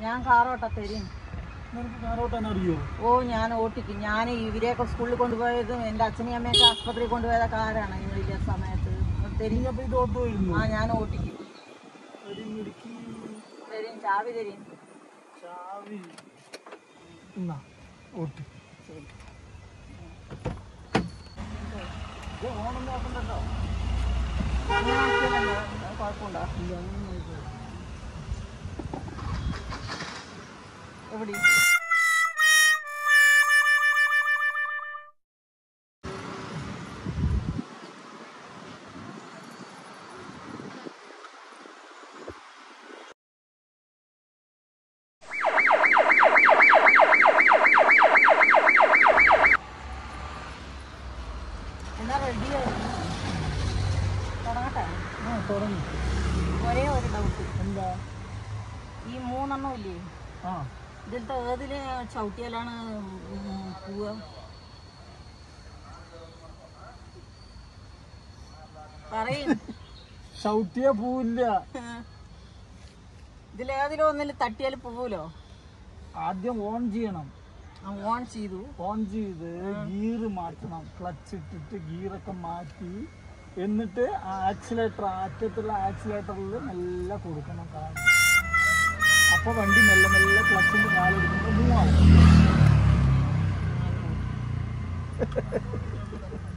ഞാൻ കാറോട്ട തരും നിനക്ക് കാറോട്ടാൻ അറിയോ ഓ ഞാൻ ഓട്ടിക്കും ഞാൻ ഇവരെയൊക്കെ സ്കൂളിൽ കൊണ്ടുപോയതും എൻ്റെ അച്ഛനെയും അമ്മയൊക്കെ ആസ്പത്രിയിൽ കൊണ്ടുപോയത് കാറാണ് ഈ വലിയ സമയത്ത് തരും നീ അപ്പൊ ഇത് ഓട്ടോ വരുന്നു ആ ഞാൻ ഓട്ടിക്കും ഒരു മിടുക്കി തരും ചാവി തരും ചാവി എന്നാ ഓട്ട് ശരി ഇത് ഓണം നോക്കണ്ടോ അങ്ങനെ ആക്കിയതല്ലേ അത് കുഴപ്പമുണ്ടോ എവിടെ എന്നാ റെഡിയായി തുടങ്ങട്ടെ ആ തുടങ്ങി ഒരേ ഒരു ഡൗട്ട് എന്താ ഈ മൂന്നെണ്ണം ഇല്ലേ ആ ഇതിലത്തെ ഏതില് ചവിട്ടിയാലാണ് ഉം പോവുക പറയും ചവിട്ടിയ പൂവില്ല ഇതിലേതിലും ഒന്നിൽ തട്ടിയാൽ പോവൂലോ ആദ്യം ഓൺ ചെയ്യണം ഓൺ ചെയ്തു ഓൺ ചെയ്ത് ഗീർ മാറ്റണം ക്ലച്ച് ഇട്ടിട്ട് ഗീറൊക്കെ മാറ്റി എന്നിട്ട് ആക്സിലേറ്റർ അറ്റത്തുള്ള ആക്സിലേറ്ററിൽ മെല്ലെ കൊടുക്കണം കാല് അപ്പൊ വണ്ടി മെല്ലെ മെല്ലെ ക്ലച്ചിന്റെ കാലെടുക്കുമ്പോൾ മൂവ് ആവും